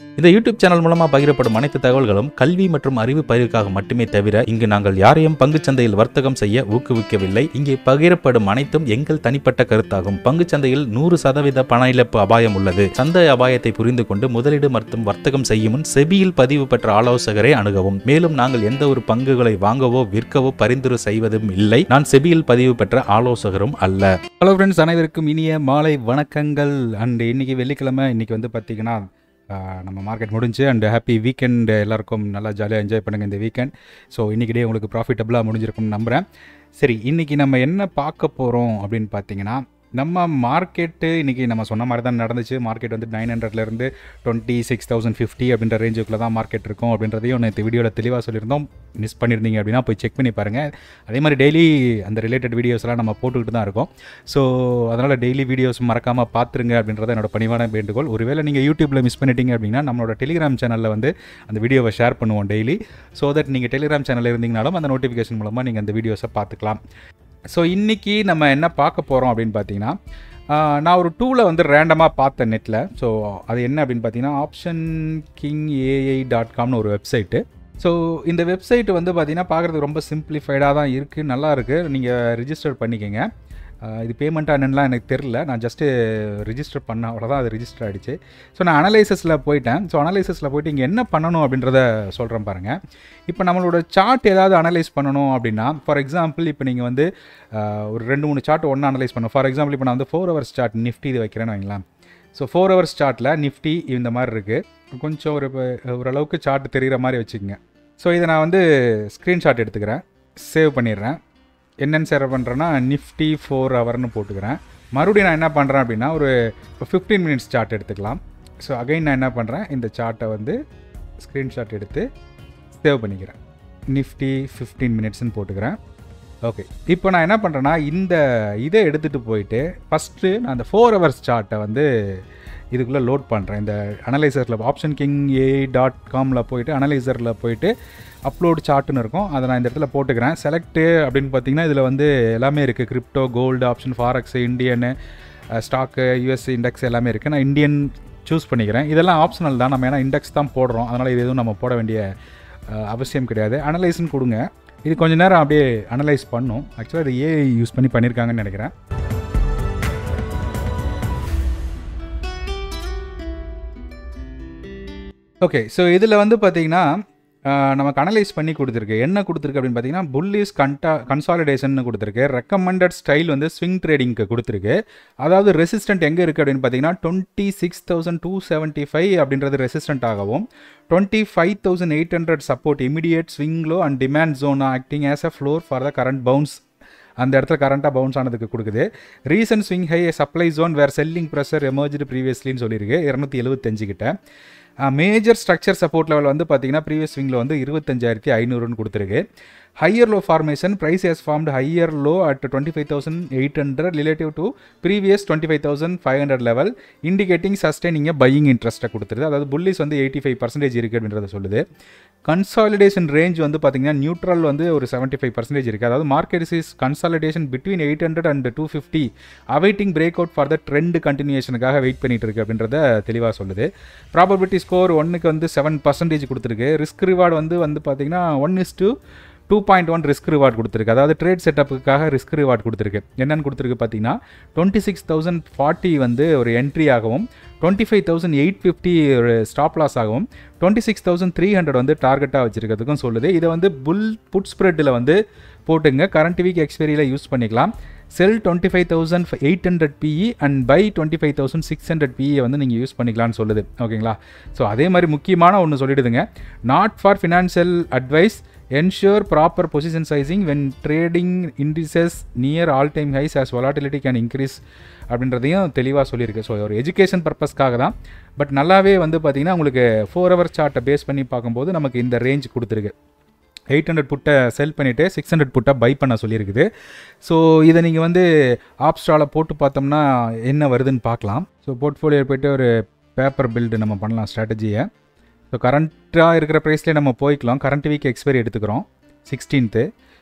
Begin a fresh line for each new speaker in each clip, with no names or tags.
இந்த YouTube channel மூலமா பகிரப்படும் அனைத்து தகவல்களும் கல்வி மற்றும் அறிவு பயிர்க்காக மட்டுமே தவிர இங்கு நாங்கள் யாரையும் பங்குச் சந்தையில் வர்த்தகம் செய்ய ஊக்குவிக்கவில்லை இங்கே பகிரப்படும் அனைத்தும் எங்கள் தனிப்பட்ட கருத்தாகும் பங்குச் சந்தையில் நூறு சதவீத பண இழப்பு அபாயம் உள்ளது சந்தை அபாயத்தை புரிந்து கொண்டு முதலீடு மற்றும் வர்த்தகம் செய்யும் முன் செபியில் பதிவு பெற்ற ஆலோசகரை அணுகவும் மேலும் நாங்கள் எந்த ஒரு பங்குகளை வாங்கவோ விற்கவோ பரிந்துரை செய்வதும் இல்லை நான் செபியில் பதிவு பெற்ற ஆலோசகரும் அல்ல ஹலோ ஃப்ரெண்ட்ஸ் அனைவருக்கும் இனிய மாலை வணக்கங்கள் அண்ட் இன்னைக்கு வெள்ளிக்கிழமை இன்னைக்கு வந்து பார்த்தீங்கன்னா ஆஹ், நம்ம மார்க்கெட் முடிஞ்சு அண்ட் ஹாப்பி வீக்கெண்ட் எல்லாருக்கும் நல்லா ஜாலியாக என்ஜாய் பண்ணுங்கள் இந்த வீக்கெண்ட் ஸோ இன்றைக்கி டே உங்களுக்கு ப்ராஃபிட்டபுளாக முடிஞ்சிருக்கும்னு நம்புகிறேன் சரி இன்றைக்கி நம்ம என்ன பார்க்க போகிறோம் அப்படின்னு பார்த்தீங்கன்னா நம்ம மார்க்கெட்டு இன்றைக்கி நம்ம சொன்ன மாதிரி தான் நடந்துச்சு மார்க்கெட் வந்து நைன் ஹண்ட்ரட்லேருந்து டுவெண்ட்டி சிக்ஸ் தௌசண்ட் ஃபிஃப்டி அப்படின்ற ரேஞ்சுக்குள்ளே தான் மார்க்கெட் இருக்கும் அப்படின்றதையும் நேற்று வீடியோவில் தெளிவாக சொல்லியிருந்தோம் மிஸ் பண்ணியிருந்தீங்க அப்படின்னா போய் செக் பண்ணி பாருங்கள் அதே மாதிரி டெய்லி அந்த ரிலேட்டட் வீடியோஸ்லாம் நம்ம போட்டுக்கிட்டு தான் இருக்கோம் ஸோ அதனால் டெய்லி வீடியோஸ் மறக்காமல் பார்த்துருங்க அப்படின்றத என்னோட பணிவான வேண்டுகோள் ஒருவேளை நீங்கள் யூடியூப்பில் மிஸ் பண்ணிட்டீங்க அப்படின்னா நம்மளோட டெலிகிராம் சேனலில் வந்து அந்த வீடியோவை ஷேர் பண்ணுவோம் டெய்லி ஸோ தட் நீங்கள் டெலிகிராம் சேனலில் இருந்தீங்கனாலும் அந்த நோட்டிஃபிகேஷன் மூலமாக நீங்கள் அந்த வீடியோஸை பார்த்துக்கலாம் ஸோ இன்றைக்கி நம்ம என்ன பார்க்க போகிறோம் அப்படின்னு பார்த்தீங்கன்னா ஆஹ், நான் ஒரு டூவில் வந்து ரேண்டமாக பார்த்தேன் நெட்டில் ஸோ அது என்ன அப்படின்னு பார்த்தீங்கன்னா ஆப்ஷன் கிங் ஏஐ டாட் காம்னு ஒரு வெப்சைட்டு ஸோ இந்த வெப்சைட் வந்து பார்த்தீங்கன்னா பார்க்குறதுக்கு ரொம்ப சிம்பிளிஃபைடாக தான் இருக்குது நல்லா இருக்குது நீங்கள் ரிஜிஸ்டர் பண்ணிக்கோங்க ஆஹ் இது பேமெண்ட் என்னலாம் எனக்கு தெரில நான் ஜஸ்ட்டு ரிஜிஸ்டர் பண்ண அவ்வளோதான் அது ரிஜிஸ்டர் ஆகிடுச்சு ஸோ நான் அனலைசஸில் போயிட்டேன் ஸோ அனலைசஸில் போயிட்டு இங்கே என்ன பண்ணணும் அப்படின்றத சொல்கிறேன் பாருங்கள் இப்போ நம்மளோட சார்ட் ஏதாவது அனலைஸ் பண்ணணும் அப்படின்னா ஃபார் எக்ஸாம்பிள் இப்போ நீங்கள் வந்து ஆஹ் ஒரு ரெண்டு மூணு சார்ட் ஒன்று அனலைஸ் பண்ணணும் ஃபார் எக்ஸாம்பிள் இப்போ நான் வந்து ஃபோர் ஹவர்ஸ் சார்ட் நிஃப்டி இது வைக்கிறேன்னு வைங்களேன் ஸோ ஃபோர் ஹவர்ஸ் சார்ட்டில் நிஃப்டி இந்த மாதிரி இருக்குது கொஞ்சம் ஒரு ஓரளவுக்கு சார்ட் தெரிகிற மாதிரி வச்சுக்கோங்க ஸோ இதை நான் வந்து ஸ்க்ரீன்ஷாட் எடுத்துக்கிறேன் சேவ் பண்ணிடுறேன் என்னென்னு சேவ் பண்ணுறேன்னா நிஃப்டி ஃபோர் ஹவர்னு போட்டுக்கிறேன் மறுபடியும் நான் என்ன பண்ணுறேன் அப்படின்னா ஒரு இப்போ ஃபிஃப்டீன் மினிட்ஸ் சார்ட் எடுத்துக்கலாம் ஸோ அகைன் நான் என்ன பண்ணுறேன் இந்த சார்ட்டை வந்து ஸ்க்ரீன்ஷாட் எடுத்து சேவ் பண்ணிக்கிறேன் நிஃப்டி ஃபிஃப்டீன் மினிட்ஸ்னு போட்டுக்கிறேன் ஓகே இப்போ நான் என்ன பண்ணுறேன்னா இந்த இதை எடுத்துகிட்டு போயிட்டு ஃபஸ்ட்டு நான் அந்த ஃபோர் ஹவர்ஸ் சார்ட்டை வந்து இதுக்குள்ளே லோட் பண்ணுறேன் இந்த அனலைசரில் ஆப்ஷன் கிங் ஏ டாட் காமில் போயிட்டு அனலைசரில் போயிட்டு அப்லோட் சார்ட்டுன்னு இருக்கும் அதை நான் இந்த இடத்துல போட்டுக்கிறேன் செலக்ட்டு அப்படின்னு பார்த்தீங்கன்னா இதில் வந்து எல்லாமே இருக்குது கிரிப்டோ கோல்டு ஆப்ஷன் ஃபாரெக்ஸ் இந்தியனு ஸ்டாக்கு யூஎஸ் இண்டெக்ஸ் எல்லாமே இருக்குது நான் இந்தியன் சூஸ் பண்ணிக்கிறேன் இதெல்லாம் ஆப்ஷனல் தான் நம்ம ஏன்னா இண்டெக்ஸ் தான் போடுறோம் அதனால் இது எதுவும் நம்ம போட வேண்டிய அஹ், அவசியம் கிடையாது அனலைஸ்னு கொடுங்க இது கொஞ்ச நேரம் அப்படியே அனலைஸ் பண்ணும் ஆக்சுவலாக இது ஏ யூஸ் பண்ணி பண்ணியிருக்காங்கன்னு நினைக்கிறேன் ஓகே ஸோ இதில் வந்து பார்த்தீங்கன்னா ஆஹ், நமக்கு அனலைஸ் பண்ணி கொடுத்துருக்கு என்ன கொடுத்துருக்கு அப்படின்னு பார்த்தீங்கன்னா புல்லிஸ் கண்டா கன்சாலிடேஷன் கொடுத்துருக்கு ரெக்கமெண்டட் ஸ்டைல் வந்து ஸ்விங் ட்ரேடிங்க்கு கொடுத்துருக்கு அதாவது ரெசிஸ்டன்ட் எங்கே இருக்குது அப்படின்னு பார்த்தீங்கன்னா twenty six thousand two seventy five அப்படின்றது ரெசிஸ்டன்ட் ஆகவும் twenty five thousand eight hundred support immediate swing low and demand zone acting as a floor for the current bounce அந்த இடத்துல கரண்ட்டாக பவுன்ஸ் ஆனதுக்கு கொடுக்குது reason swing high supply zone where selling pressure emerged ப்ரீவியஸ்லின்னு சொல்லியிருக்கு இரநூத்தி எழுபத்தஞ்சு கிட்ட மேஜர் ஸ்ட்ரக்சர் சப்போர்ட் லெவல் வந்து பார்த்தீங்கன்னா ப்ரீவியஸ் ஸ்விங்கில் வந்து இருபத்தஞ்சாயிரத்தி ஐநூறுன்னு கொடுத்துருக்கு higher low formation price has formed higher low at twenty five thousand eight hundred relative to previous twenty five thousand five hundred level indicating sustaining buying இன்ட்ரெஸ்ட்டை கொடுத்துருது அதாவது pulleys வந்து எயிட்டி ஃபைவ் பர்சன்டேஜ் இருக்குது அப்படின்றத சொல்லுது கன்சாலிடேஷன் ரேஞ்ச் வந்து பார்த்தீங்கன்னா neutral வந்து ஒரு செவன்ட்டி ஃபைவ் பர்சன்டேஜ் இருக்குது அதாவது market is consolidation between eight hundred and two fifty awaiting break out for the trend கண்டினியூஷனுக்காக வெயிட் பண்ணிட்டு இருக்கு அப்படின்றத தெளிவாக சொல்லுது ப்ராபபிலிட்டி ஸ்கோர் ஒன்றுக்கு வந்து செவன் பர்சன்டேஜ் கொடுத்துருக்கு ரிஸ்க் ரிவார்டு வந்து வந்து பார்த்தீங்கன்னா one is to two point one risk reward கொடுத்துருக்கு அதாவது ட்ரேட் செட்டப்புக்காக ரிஸ்க் ரிவார்ட் கொடுத்துருக்கு என்னென்னு கொடுத்துருக்கு பார்த்தீங்கன்னா டுவெண்ட்டி சிக்ஸ் தௌசண்ட் ஃபார்ட்டி வந்து ஒரு என்ட்ரி ஆகவும் twenty five thousand eight fifty ஒரு ஸ்டாப் லாஸ் ஆகவும் twenty six thousand three hundred வந்து டார்கெட்டாக வச்சிருக்கிறதுக்கும் சொல்லுது இதை வந்து புல் புட் ஸ்ப்ரெட்டில் வந்து போட்டுங்க கரண்ட் வீக் எக்ஸ்பைரியில் யூஸ் பண்ணிக்கலாம் sell twenty five thousand eight hundred PE and buy twenty five thousand six hundred PE வந்து நீங்கள் யூஸ் பண்ணிக்கலாம்னு சொல்லுது ஓகேங்களா ஸோ அதே மாதிரி முக்கியமான ஒன்று சொல்லிடுதுங்க not for financial advice ensure proper position sizing when trading indices near all time highs as volatility can increase அப்படின்றதையும் தெளிவாக சொல்லியிருக்கு ஸோ ஒரு எஜுகேஷன் பர்பஸ்க்காக தான் பட் நல்லாவே வந்து பார்த்தீங்கன்னா உங்களுக்கு ஃபோர் ஹவர் சார்ட்டை பேஸ் பண்ணி பார்க்கும்போது நமக்கு இந்த ரேஞ்ச் கொடுத்துருக்கு எயிட் ஹண்ட்ரட் புட்டை செல் பண்ணிவிட்டு சிக்ஸ் ஹண்ட்ரட் புட்டை பை பண்ண சொல்லியிருக்குது ஸோ இதை நீங்கள் வந்து ஆப்ஸ்டாவில் போட்டு பார்த்தோம்னா என்ன வருதுன்னு பார்க்கலாம் ஸோ போர்ட்ஃபோலியோ போயிட்டு ஒரு பேப்பர் பில்டு நம்ம பண்ணலாம் ஸ்ட்ராட்டஜியை ஸோ கரண்ட்டாக இருக்கிற ப்ரைஸ்லேயே நம்ம போய்க்கலாம் கரண்ட் வீக் எக்ஸ்பைரி எடுத்துக்கிறோம் sixteenth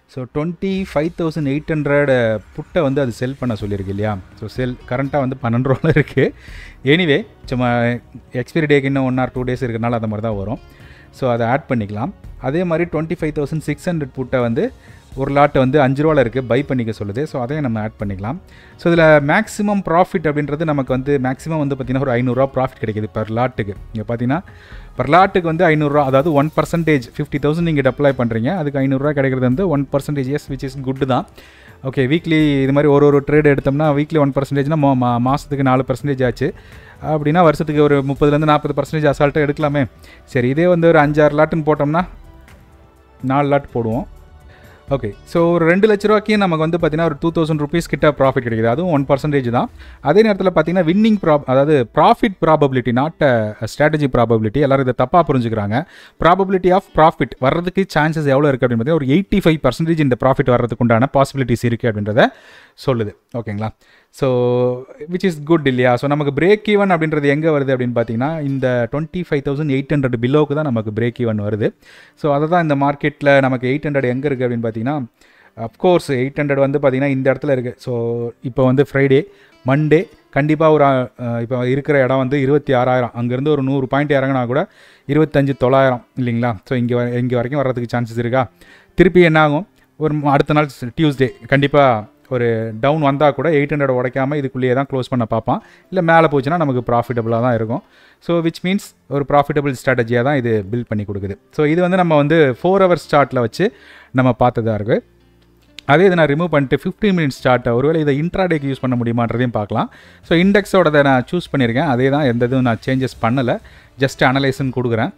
so twenty five thousand eight hundred புட்டை வந்து அது செல் பண்ண சொல்லியிருக்கு இல்லையா ஸோ செல் கரண்ட்டாக வந்து பன்னெண்டு ரூபாவில் இருக்குது எனிவே சும்மா எக்ஸ்பைரி டேக்கு இன்னும் ஒன் ஆர் டூ டேஸ் இருக்கிறனால அந்த மாதிரி தான் வரும் ஸோ அதை ஆட் பண்ணிக்கலாம் அதே மாதிரி twenty five thousand six hundred புட்டை வந்து ஒரு லாட்டு வந்து அஞ்சு ரூபாவில் இருக்குது பை பண்ணிக்க சொல்லுது ஸோ அதையும் நம்ம ஆட் பண்ணிக்கலாம் ஸோ இதில் மேக்ஸிமம் ப்ராஃபிட் அப்படின்றது நமக்கு வந்து மேக்ஸிமம் வந்து பார்த்திங்கன்னா ஒரு ஐநூறுரூவா ப்ராஃபிட் கிடைக்குது பர் லாட்டுக்கு இங்கே பார்த்தீங்கன்னா பர் லாட்டுக்கு வந்து ஐநூறுரூவா அதாவது ஒன் பர்சன்டேஜ் ஃபிஃப்டி தௌசண்ட் நீங்கள் அப்ளை பண்ணுறீங்க அதுக்கு ஐநூறுரூவா கிடைக்கிறது வந்து one percentage yes which is good தான் ஓகே வீக்லி இது மாதிரி ஒரு ஒரு ட்ரேட் எடுத்தோம்னா வீக்லி ஒன் பர்சன்டேஜ்னா மா மாதத்துக்கு நாலு பர்சன்டேஜ் ஆச்சு அப்படின்னா வருஷத்துக்கு ஒரு முப்பதுலேருந்து நாற்பது பர்சன்டேஜ் அசால்ட்டாக எடுக்கலாமே சரி இதே வந்து ஒரு அஞ்சாறு லாட்டுன்னு போட்டோம்னா நாலு லாட் போடுவோம் ஓகே ஸோ ஒரு ரெண்டு லட்ச ரூபாய்க்கு நமக்கு வந்து பார்த்தீங்கன்னா ஒரு டூ தௌசண்ட் ருபீஸ் கிட்ட ப்ராஃபிட் கிடைக்குது அதுவும் ஒன் பர்சன்டேஜ் தான் அதே நேரத்தில் பார்த்தீங்கன்னா வின்னிங் ப்ராப் அதாவது profit probability not strategy probability எல்லாரும் இதை தப்பாக புரிஞ்சுக்கிறாங்க ப்ராபபிலிட்டி ஆஃப் ப்ராஃபிட் வர்றதுக்கு சான்சஸ் எவ்வளோ இருக்குது அப்படின்னு பார்த்தீங்கன்னா ஒரு எயிட்டி ஃபைவ் பர்சன்டேஜ் இந்த ப்ராஃபிட் வர்றதுக்கு உண்டான பாசிபிலிட்டிஸ் இருக்குது அப்படின்றத சொல்லுது ஓகேங்களா ஸோ விச் இஸ் குட் இல்லையா ஸோ நமக்கு பிரேக் ஈவன் அப்படின்றது எங்கே வருது அப்படின்னு பார்த்தீங்கன்னா இந்த twenty five thousand eight hundred பிலோவுக்கு தான் நமக்கு பிரேக் ஈவன் வருது ஸோ அதை தான் இந்த மார்க்கெட்டில் நமக்கு எயிட் ஹண்ட்ரட் எங்கே இருக்குது அப்படின்னு பார்த்தீங்கன்னா அஃப்கோர்ஸ் எயிட் ஹண்ட்ரட் வந்து பார்த்தீங்கன்னா இந்த இடத்துல இருக்குது ஸோ இப்போ வந்து ஃப்ரைடே மண்டே கண்டிப்பாக ஒரு இப்போ இருக்கிற இடம் வந்து இருபத்தி ஆறாயிரம் அங்கேருந்து ஒரு நூறு பாயிண்ட் இறங்கினா கூட இருபத்தஞ்சு தொள்ளாயிரம் இல்லைங்களா ஸோ இங்கே இங்கே வரைக்கும் வர்றதுக்கு சான்சஸ் இருக்கா திருப்பி என்ன ஆகும் ஒரு அடுத்த நாள் டியூஸ்டே கண்டிப்பாக ஒரு டவுன் வந்தால் கூட எயிட் ஹண்ட்ரட் உடைக்காமல் இதுக்குள்ளேயே தான் க்ளோஸ் பண்ண பார்ப்பான் இல்லை மேலே போச்சுன்னா நமக்கு ப்ராஃபிட்டபுளாக தான் இருக்கும் ஸோ விச் மீன்ஸ் ஒரு ப்ராஃபிட்டபிள் ஸ்ட்ராட்டஜியாக தான் இது பில்ட் பண்ணி கொடுக்குது ஸோ இது வந்து நம்ம வந்து ஃபோர் ஹவர்ஸ் சார்ட்டில் வச்சு நம்ம பார்த்ததா இருக்குது அதே இதை நான் ரிமூவ் பண்ணிட்டு ஃபிஃப்டீன் மினிட்ஸ் ஸ்டார்ட் ஒருவேளை இதை இன்ட்ராடேக்கு யூஸ் பண்ண முடியுமான்றதையும் பார்க்கலாம் ஸோ இண்டெக்ஸோட நான் சூஸ் பண்ணியிருக்கேன் அதே தான் எந்த இதுவும் நான் சேஞ்சஸ் பண்ணலை ஜஸ்ட் அனலைஸ்ன்னு கொடுக்குறேன்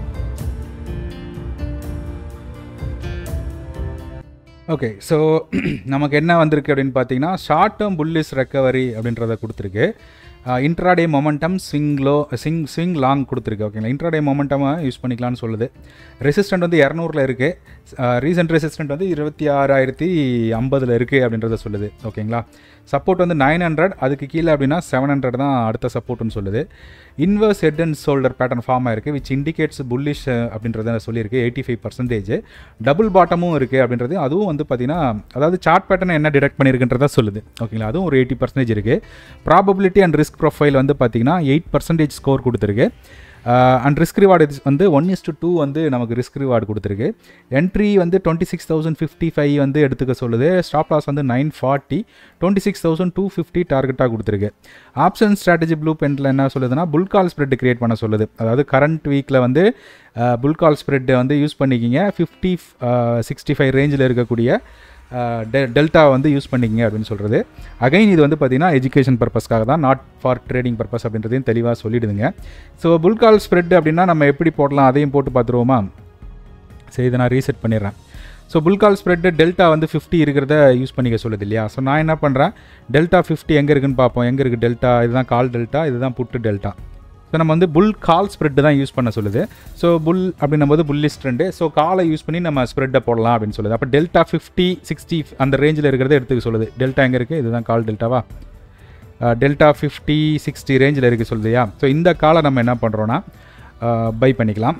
ஓகே ஸோ நமக்கு என்ன வந்திருக்கு அப்படின்னு பார்த்தீங்கன்னா ஷார்ட் டேர்ம் புல்லிஸ் ரெக்கவரி அப்படின்றத கொடுத்துருக்கு intraday momentum swing low swing swing long கொடுத்துருக்கு ஓகேங்களா இன்ட்ராடே மொமெண்டமாக யூஸ் பண்ணிக்கலாம்னு சொல்லுது ரெசிஸ்டன்ட் வந்து இரநூறுல இருக்குது ரீசெண்ட் ரெசிஸ்டன்ட் வந்து இருபத்தி ஆறாயிரத்தி ஐம்பதில் இருக்குது அப்படின்றத சொல்லுது ஓகேங்களா சப்போர்ட் வந்து நைன் ஹண்ட்ரட் அதுக்கு கீழே அப்படின்னா செவன் ஹண்ட்ரட் தான் அடுத்த சப்போர்ட்னு சொல்லுது inverse head and shoulder pattern form ஆயிருக்கு விச் இண்டிகேட்ஸ் புல்லிஷ் அப்படின்றத சொல்லியிருக்கு எயிட்டி ஃபைவ் பர்சன்டேஜ் டபுள் பாட்டமும் இருக்குது அப்படின்றது அதுவும் வந்து பார்த்தீங்கன்னா அதாவது சார்ட் பேட்டர்ன் என்ன டிடெக்ட் பண்ணியிருக்குன்றதா சொல்லுது ஓகேங்களா அதுவும் ஒரு எயிட்டி பர்சன்டேஜ் இருக்குது ப்ராபபிலிட்டி அண்ட் ரிஸ்க் ப்ரொஃபைல் வந்து பார்த்தீங்கன்னா எயிட் பர்சன்டேஜ் ஸ்கோர் கொடுத்துருக்கு அண்ட் ரிஸ்க் ரிவார்டு வந்து ஒன் இஸ் டு டூ வந்து நமக்கு ரிஸ்க் ரிவார்டு கொடுத்துருக்கு என்ட்ரி வந்து twenty six thousand fifty five வந்து எடுத்துக்க சொல்லுது ஸ்டாப் லாஸ் வந்து nine forty twenty six thousand two fifty டார்கெட்டாக கொடுத்துருக்கு ஆப்ஷன் ஸ்ட்ராட்டஜி ப்ளூ பென்ட்டில் என்ன சொல்லுதுன்னா புல்கால் ஸ்ப்ரெட் கிரியேட் பண்ண சொல்லுது அதாவது கரண்ட் வீக்கில் வந்து புல்கால் ஸ்ப்ரெட் வந்து யூஸ் பண்ணிக்கிங்க ஃபிஃப்டி சிக்ஸ்டி ஃபைவ் ரேஞ்சில் இருக்கக்கூடிய டெ டெல்டா வந்து யூஸ் பண்ணிக்கிங்க அப்படின்னு சொல்கிறது அகைன் இது வந்து பார்த்திங்கன்னா எஜுகேஷன் பர்பஸ்க்காக தான் நாட் ஃபார் ட்ரேடிங் பர்பஸ் அப்படின்றதையும் தெளிவாக சொல்லிடுதுங்க ஸோ புல்கால் ஸ்ப்ரெட் அப்படின்னா நம்ம எப்படி போடலாம் அதையும் போட்டு பார்த்துருவோமா சரி இதை நான் ரீசெட் பண்ணிடுறேன் ஸோ புல்கால் ஸ்ப்ரெட்டு டெல்டா வந்து ஃபிஃப்டி இருக்கிறத யூஸ் பண்ணிக்க சொல்லுது இல்லையா ஸோ நான் என்ன பண்ணுறேன் டெல்டா ஃபிஃப்டி எங்கே இருக்குன்னு பார்ப்போம் எங்கே இருக்குது டெல்டா இதுதான் கால் டெல்டா இதுதான் புட்டு டெல்டா ஸோ நம்ம வந்து புல் கால் ஸ்ப்ரெட்டு தான் யூஸ் பண்ண சொல்லுது ஸோ புல் அப்படின்னும் போது புல்லிஸ்ட் ரெண்டு ஸோ காலை யூஸ் பண்ணி நம்ம ஸ்ப்ரெட்டை போடலாம் அப்படின்னு சொல்லுது அப்போ டெல்டா ஃபிஃப்டி சிக்ஸ்டி அந்த ரேஞ்சில் இருக்கிறத எடுத்துக்க சொல்லுது டெல்டா எங்கே இருக்குது இதுதான் கால் டெல்டாவா டெல்டா ஃபிஃப்டி சிக்ஸ்டி ரேஞ்சில் இருக்குது சொல்லுதையா ஸோ இந்த காலை நம்ம என்ன பண்ணுறோன்னா பை பண்ணிக்கலாம்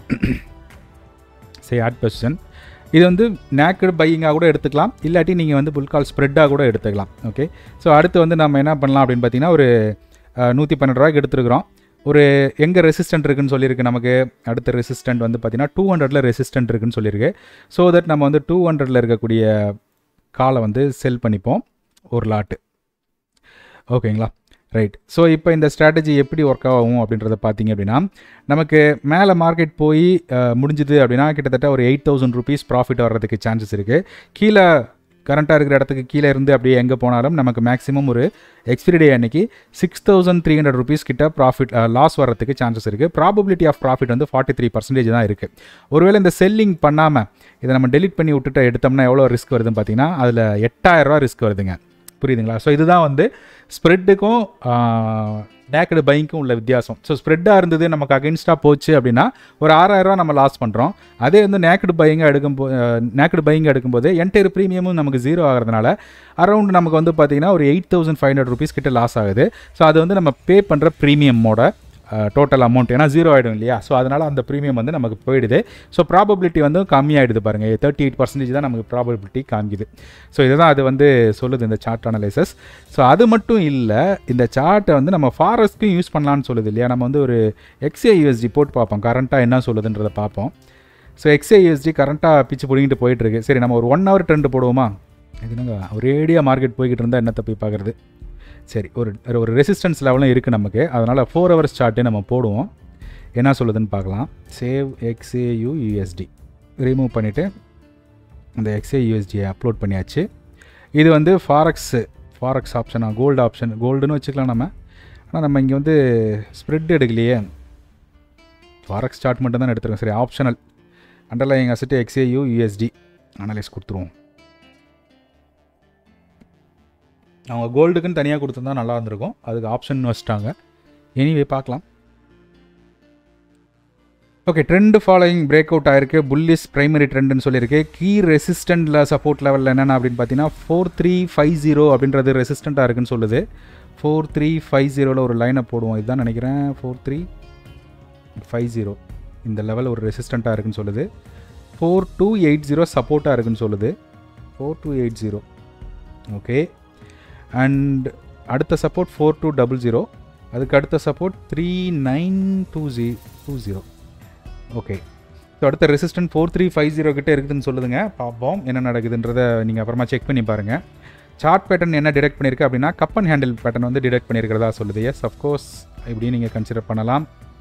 சரி ஆட் பொசிஷன் இது வந்து நேக்கடு பையிங்காக கூட எடுத்துக்கலாம் இல்லாட்டி நீங்கள் வந்து புல்கால் ஸ்ப்ரெட்டாக கூட எடுத்துக்கலாம் ஓகே ஸோ அடுத்து வந்து நம்ம என்ன பண்ணலாம் அப்படின்னு பார்த்தீங்கன்னா ஒரு நூற்றி பன்னெண்டு ரூபாய்க்கு எடுத்துருக்குறோம் ஒரு எங்கே ரெசிஸ்டன்ட் இருக்குன்னு சொல்லியிருக்கு நமக்கு அடுத்த ரெசிஸ்டன்ட் வந்து பார்த்தீங்கன்னா டூ ஹண்ட்ரடில் ரெசிஸ்டன்ட் இருக்குன்னு சொல்லியிருக்கு ஸோ தட் நம்ம வந்து டூ ஹண்ட்ரடில் இருக்கக்கூடிய காலை வந்து செல் பண்ணிப்போம் ஒரு லாட்டு ஓகேங்களா ரைட் ஸோ இப்போ இந்த ஸ்ட்ராட்டஜி எப்படி ஒர்க் ஆகும் அப்படின்றத பார்த்தீங்க அப்படின்னா நமக்கு மேலே மார்க்கெட் போய் முடிஞ்சுது அப்படின்னா கிட்டத்தட்ட ஒரு எயிட் தௌசண்ட் ருபீஸ் ப்ராஃபிட் வர்றதுக்கு சான்சஸ் இருக்குது கீழே கரண்ட்டாக இருக்கிற இடத்துக்கு கீழே இருந்து அப்படியே எங்கே போனாலும் நமக்கு மேக்ஸிமம் ஒரு எக்ஸ்பிரி டே அன்னைக்கு six thousand three hundred rupees கிட்ட ப்ராஃபிட் லாஸ் வர்றதுக்கு சான்சஸ் இருக்குது ப்ராபபிலிட்டி ஆஃப் ப்ராஃபிட் வந்து ஃபார்ட்டி த்ரீ பர்சன்டேஜ் தான் இருக்குது ஒருவேளை இந்த செல்லிங் பண்ணாமல் இதை நம்ம டெலிட் பண்ணி விட்டுட்டு எடுத்தோம்னா எவ்வளோ ரிஸ்க் வருதுன்னு பார்த்தீங்கன்னா அதில் எட்டாயிரரூவா ரிஸ்க் வருதுங்க புரியுதுங்களா ஸோ இதுதான் வந்து ஸ்ப்ரெட்டுக்கும் நேக்கடு பைங்க்கும் உள்ள வித்தியாசம் ஸோ ஸ்ப்ரெட்டாக இருந்தது நமக்கு அகென்ஸ்டாக போச்சு அப்படின்னா ஒரு ஆறாயிரரூவா நம்ம லாஸ் பண்ணுறோம் அதே வந்து நேக்கடு பையிங்காக எடுக்கும் போ நேக்கடு பையிங் எடுக்கும்போது என்டையர் ப்ரீமியமும் நமக்கு ஜீரோ ஆகிறதுனால அரௌண்ட் நமக்கு வந்து பார்த்தீங்கன்னா ஒரு eight thousand five hundred rupees கிட்ட லாஸ் ஆகுது ஸோ அது வந்து நம்ம பே பண்ணுற ப்ரீமியமோட
டோட்டல் அமௌண்ட் ஏன்னா ஜீரோ ஆகிடும் இல்லையா ஸோ அதனால் அந்த ப்ரீமியம் வந்து நமக்கு போயிடுது ஸோ ப்ராபபிலிட்டி வந்து கம்மியாயிடுது பாருங்கள் தேர்ட்டி எயிட் பர்சன்டேஜ் தான் நமக்கு ப்ராபபிலிட்டி காமிக்குது ஸோ இதுதான் அது வந்து சொல்லுது இந்த சார்ட் அனலைசஸ் ஸோ அது மட்டும் இல்லை இந்த சார்ட்டை வந்து நம்ம ஃபாரஸ்ட்க்கும் யூஸ் பண்ணலான்னு சொல்லுது இல்லையா நம்ம வந்து ஒரு எக்ஸ்ஏ யூஎஸ்டி போட்டு பார்ப்போம் கரண்ட்டாக என்ன சொல்லுதுன்றதை பார்ப்போம் ஸோ எக்ஸ்ஏ யூஎஸ்டி கரண்ட்டாக பிச்சு பிடிங்கிட்டு போயிட்டுருக்கு சரி நம்ம ஒரு ஒன் ஹவர் ட்ரெண்ட் போடுவோமா இது என்னங்க ஒரேடியாக மார்க்கெட் போய்கிட்டு இருந்தால் என்னத்தை போய் பார்க்குறது சரி ஒரு ஒரு ரெசிஸ்டன்ஸ் லெவலும் இருக்குது நமக்கு அதனால் ஃபோர் ஹவர்ஸ் சார்ட்டே நம்ம போடுவோம் என்ன சொல்லுதுன்னு பார்க்கலாம் சேவ் எக்ஸ்ஏயு யூஎஸ்டி ரிமூவ் பண்ணிவிட்டு இந்த எக்ஸ்ஏ யூஎஸ்டியை அப்லோட் பண்ணியாச்சு இது வந்து ஃபாரக்ஸு ஃபாரக்ஸ் ஆப்ஷனா கோல்டு ஆப்ஷன் கோல்டுன்னு வச்சுக்கலாம் நம்ம ஆனால் நம்ம இங்கே வந்து ஸ்ப்ரெட் எடுக்கலையே ஃபாரக்ஸ் சார்ட் மட்டும் தான் எடுத்துருக்கோம் சரி ஆப்ஷனல் அண்டர்லைங் அசட்டு எக்ஸ்ஏயு யூஎஸ்டி அனலைஸ் கொடுத்துருவோம் அவங்க கோல்டுக்குன்னு தனியாக கொடுத்துருந்தா நல்லா இருந்திருக்கும் அதுக்கு ஆப்ஷன் வச்சுட்டாங்க எனிவே பார்க்கலாம் okay trend following break out ஆயிருக்கு புல்லிஸ் பிரைமரி ட்ரெண்டுன்னு சொல்லியிருக்கு கீ ரெசிஸ்டண்ட்டில் சப்போர்ட் லெவலில் என்னென்ன அப்படின்னு பார்த்தீங்கன்னா ஃபோர் த்ரீ ஃபைவ் ஜீரோ அப்படின்றது ரெசிஸ்டண்ட்டாக இருக்குன்னு சொல்லுது ஃபோர் த்ரீ ஃபைவ் ஜீரோவில் ஒரு லைனை போடுவோம் இதுதான் நினைக்கிறேன் ஃபோர் த்ரீ ஃபைவ் ஜீரோ இந்த லெவல் ஒரு ரெசிஸ்டண்ட்டாக இருக்குன்னு சொல்லுது ஃபோர் டூ எயிட் ஜீரோ சப்போர்ட்டாக இருக்குன்னு சொல்லுது four two eight zero okay and அடுத்த support four two double zero அதுக்கு அடுத்த support three nine two G two zero okay so அடுத்த resistant four three five zero கிட்டே இருக்குதுன்னு சொல்லுதுங்க பார்ப்போம் என்ன நடக்குதுன்றதை நீங்கள் அப்புறமா செக் பண்ணி பாருங்கள் சார்ட் பேட்டர்ன் என்ன டிடெக்ட் பண்ணியிருக்கு அப்படின்னா கப் அண்ட் ஹேண்டில் பேட்டர்ன் வந்து டிடெக்ட் பண்ணியிருக்கிறதா சொல்லுது எஸ் அஃப்கோர்ஸ் இப்படியும் நீங்கள் கன்சிடர் பண்ணலாம்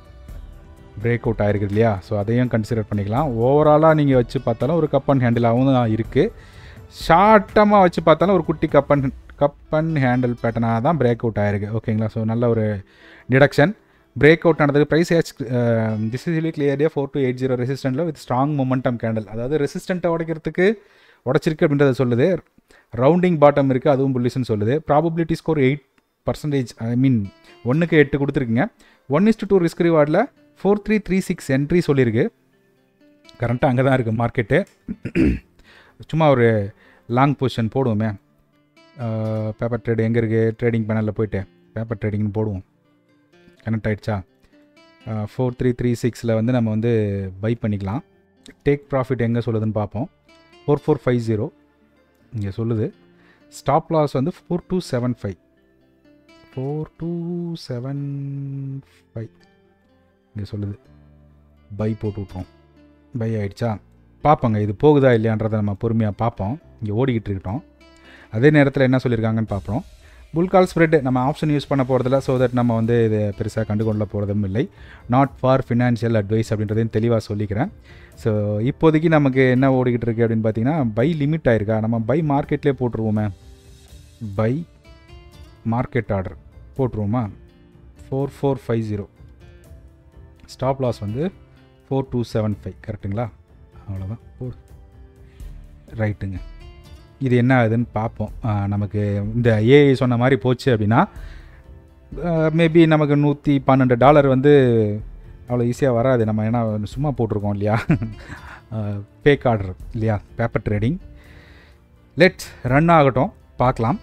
பிரேக் அவுட் ஆயிருக்குது இல்லையா ஸோ அதையும் கன்சிடர் பண்ணிக்கலாம் ஓவராலாக நீங்கள் வச்சு பார்த்தாலும் ஒரு கப் அண்ட் ஹேண்டிலாகவும் தான் இருக்குது ஷார்ட்டமாக வச்சு பார்த்தாலும் ஒரு குட்டி cup and cup and handle பேட்டர்னாக தான் பிரேக் அவுட் ஆயிருக்கு ஓகேங்களா ஸோ நல்ல ஒரு டிடக்ஷன் பிரேக் அவுட் ஆனதுக்கு price has this is really clearly four two eight zero ரெசிஸ்டண்ட்டில் வித் ஸ்ட்ராங் மொமெண்டம் கேண்டல் அதாவது ரெசிஸ்டண்ட்டை உடைக்கிறதுக்கு உடச்சிருக்கு அப்படின்றத சொல்லுது ரவுண்டிங் பாட்டம் இருக்குது அதுவும் புல்லிஸ்ன்னு சொல்லுது probability score eight percentage I mean ஒன்றுக்கு எட்டு கொடுத்துருக்குங்க ஒன் இஸ்டு டூ ரிஸ்க் ரிவார்டில் four three three six entry சொல்லியிருக்கு கரண்ட்டாக அங்கே தான் இருக்குது மார்க்கெட்டு சும்மா ஒரு லாங் பொசிஷன் போடுவோமே பேப்பர் ட்ரேடு எங்கே இருக்குது ட்ரேடிங் பேனலில் போயிட்டு பேப்பர் ட்ரேடிங்னு போடுவோம் கனெக்ட் ஆகிடுச்சா ஃபோர் த்ரீ த்ரீ சிக்ஸில் வந்து நம்ம வந்து பை பண்ணிக்கலாம் டேக் ப்ராஃபிட் எங்கே சொல்லுதுன்னு பார்ப்போம் ஃபோர் ஃபோர் ஃபைவ் ஜீரோ இங்கே சொல்லுது ஸ்டாப் லாஸ் வந்து four two seven five four two seven five இங்கே சொல்லுது பை போட்டு விட்ருவோம் பை ஆகிடுச்சா பார்ப்போங்க இது போகுதா இல்லையான்றதை நம்ம பொறுமையாக பார்ப்போம் இங்கே ஓடிக்கிட்டு இருக்கட்டும் அதே நேரத்தில் என்ன சொல்லியிருக்காங்கன்னு பார்ப்போம் புல் கால் ஸ்ப்ரெட் நம்ம ஆப்ஷன் யூஸ் பண்ண போகிறதில்ல ஸோ தட் நம்ம வந்து இது பெருசாக கண்டுகொள்ள போகிறதும் இல்லை நாட் ஃபார் ஃபினான்ஷியல் அட்வைஸ் அப்படின்றதையும் தெளிவாக சொல்லிக்கிறேன் ஸோ இப்போதைக்கு நமக்கு என்ன ஓடிக்கிட்டு இருக்கு அப்படின்னு பார்த்தீங்கன்னா பை லிமிட் ஆயிருக்கா நம்ம பை மார்க்கெட்லேயே போட்டுருவோமே பை மார்க்கெட் ஆர்டர் போட்டுருவோமா four four five zero stop loss வந்து ஃபோர் டூ செவன் ஃபைவ் கரெக்டுங்களா அவ்வளோதான் போ ரைட்டுங்க இது என்ன ஆகுதுன்னு பார்ப்போம் ஆஹ் நமக்கு இந்த ஏஐ சொன்ன மாதிரி போச்சு அப்படின்னா மேபி நமக்கு நூற்றி பன்னெண்டு டாலர் வந்து அவ்வளோ ஈஸியாக வராது நம்ம ஏன்னா சும்மா போட்டிருக்கோம் இல்லையா பேக் ஆர்டர் இல்லையா பேப்பர் ட்ரேடிங் லெட்ஸ் ரன் ஆகட்டும் பார்க்கலாம்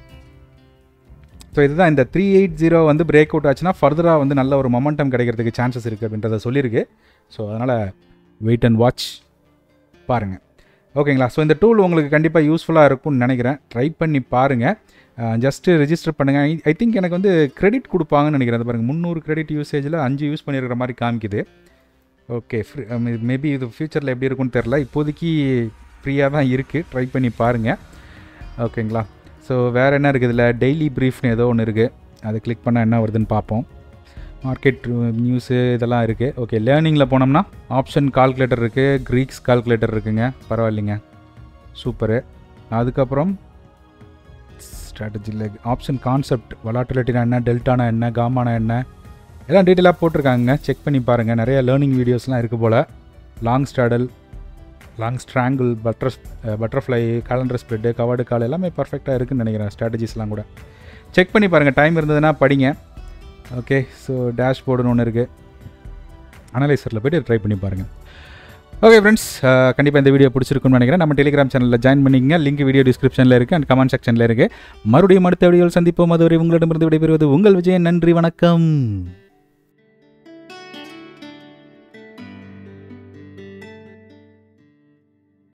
ஸோ இதுதான் இந்த த்ரீ எயிட் ஜீரோ வந்து பிரேக் அவுட் ஆச்சுன்னா ஃபர்தராக வந்து நல்ல ஒரு மொமெண்டம் கிடைக்கிறதுக்கு சான்சஸ் இருக்குது அப்படின்றத சொல்லியிருக்கு ஸோ அதனால் வெயிட் அண்ட் வாட்ச் பாருங்கள் ஓகேங்களா ஸோ இந்த டூல் உங்களுக்கு கண்டிப்பாக யூஸ்ஃபுல்லாக இருக்கும்னு நினைக்கிறேன் ட்ரை பண்ணி பாருங்கள் ஜஸ்ட்டு ரெஜிஸ்டர் பண்ணுங்கள் ஐ திங்க் எனக்கு வந்து கிரெடிட் கொடுப்பாங்கன்னு நினைக்கிறேன் அது பாருங்கள் முந்நூறு கிரெடிட் யூசேஜில் அஞ்சு யூஸ் பண்ணியிருக்கிற மாதிரி காமிக்குது ஓகே ஃப்ரீ மேபி இது ஃப்யூச்சரில் எப்படி இருக்கும்னு தெரில இப்போதைக்கு ஃப்ரீயாக தான் இருக்குது ட்ரை பண்ணி பாருங்கள் ஓகேங்களா ஸோ வேறு என்ன இருக்குது இதில் டெய்லி ப்ரீஃப்னு ஏதோ ஒன்று இருக்குது அதை கிளிக் பண்ணால் என்ன வருதுன்னு பார்ப்போம் மார்க்கெட் நியூஸு இதெல்லாம் இருக்குது ஓகே லேர்னிங்கில் போனோம்னா ஆப்ஷன் கால்குலேட்டர் இருக்குது க்ரீக்ஸ் கால்குலேட்டர் இருக்குங்க பரவாயில்லைங்க சூப்பரு அதுக்கப்புறம் ஸ்ட்ராட்டஜியில் ஆப்ஷன் கான்செப்ட் வலாட்டிலிட்டினா என்ன டெல்டானா என்ன காமானா என்ன எல்லாம் டீட்டெயிலாக போட்டிருக்காங்க செக் பண்ணி பாருங்கள் நிறைய லேர்னிங் வீடியோஸ்லாம் இருக்குது bull long straddle long strangle butter butterfly calendar spread covered call எல்லாமே பர்ஃபெக்டாக இருக்குன்னு நினைக்கிறேன் ஸ்ட்ராட்டஜிஸ்லாம் கூட செக் பண்ணி பாருங்கள் டைம் இருந்ததுன்னா படிங்க ஓகே ஸோ டேஷ்போர்டுன்னு ஒன்று இருக்குது அனலைசரில் போய்ட்டு ட்ரை பண்ணி பாருங்கள் ஓகே ஃப்ரெண்ட்ஸ் கண்டிப்பாக இந்த வீடியோ பிடிச்சிருக்குன்னு நினைக்கிறேன் நம்ம டெலிகிராம் சேனலில் ஜாயின் பண்ணிக்கங்க லிங்க் வீடியோ டிஸ்கிரிப்ஷனில் இருக்குது அண்ட் கமெண்ட் செக்ஷனில் இருக்குது மறுபடியும் அடுத்த வீடியோவில் சந்திப்போம் அதுவரை உங்களிடமிருந்து விடைபெறுவது உங்கள் விஜயன் நன்றி வணக்கம்